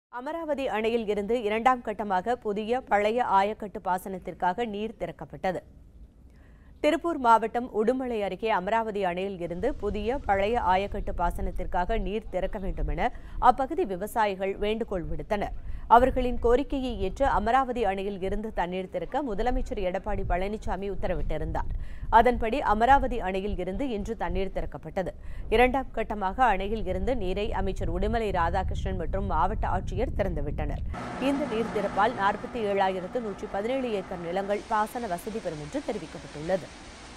அமராவதி அணையில் இருந்து இரண்டாம் கட்டமாக புதிய பழைய ஆயக்கட்டு பாசனத்திற்காக நீர் திறக்கப்பட்டது திருப்பூர் மாவட்டம் உடுமலை அருகே அமராவதி அணையில் இருந்து புதிய பழைய ஆயக்கட்டு பாசனத்திற்காக நீர் திறக்க வேண்டும் என அப்பகுதி விவசாயிகள் வேண்டுகோள் விடுத்தனர் அவர்களின் கோரிக்கையை ஏற்று அமராவதி அணையில் இருந்து தண்ணீர் திறக்க முதலமைச்சர் எடப்பாடி பழனிசாமி உத்தரவிட்டிருந்தார் அதன்படி அமராவதி அணையில் இருந்து இன்று தண்ணீர் திறக்கப்பட்டது இரண்டாம் கட்டமாக அணையில் இருந்து நீரை அமைச்சர் உடுமலை ராதாகிருஷ்ணன் மற்றும் மாவட்ட ஆட்சியர் திறந்துவிட்டனர் இந்த நீர் திறப்பால் நாற்பத்தி ஏழாயிரத்து நூற்றி பதினேழு ஏக்கர் நிலங்கள் பாசன வசதி பெறும் என்று தெரிவிக்கப்பட்டுள்ளது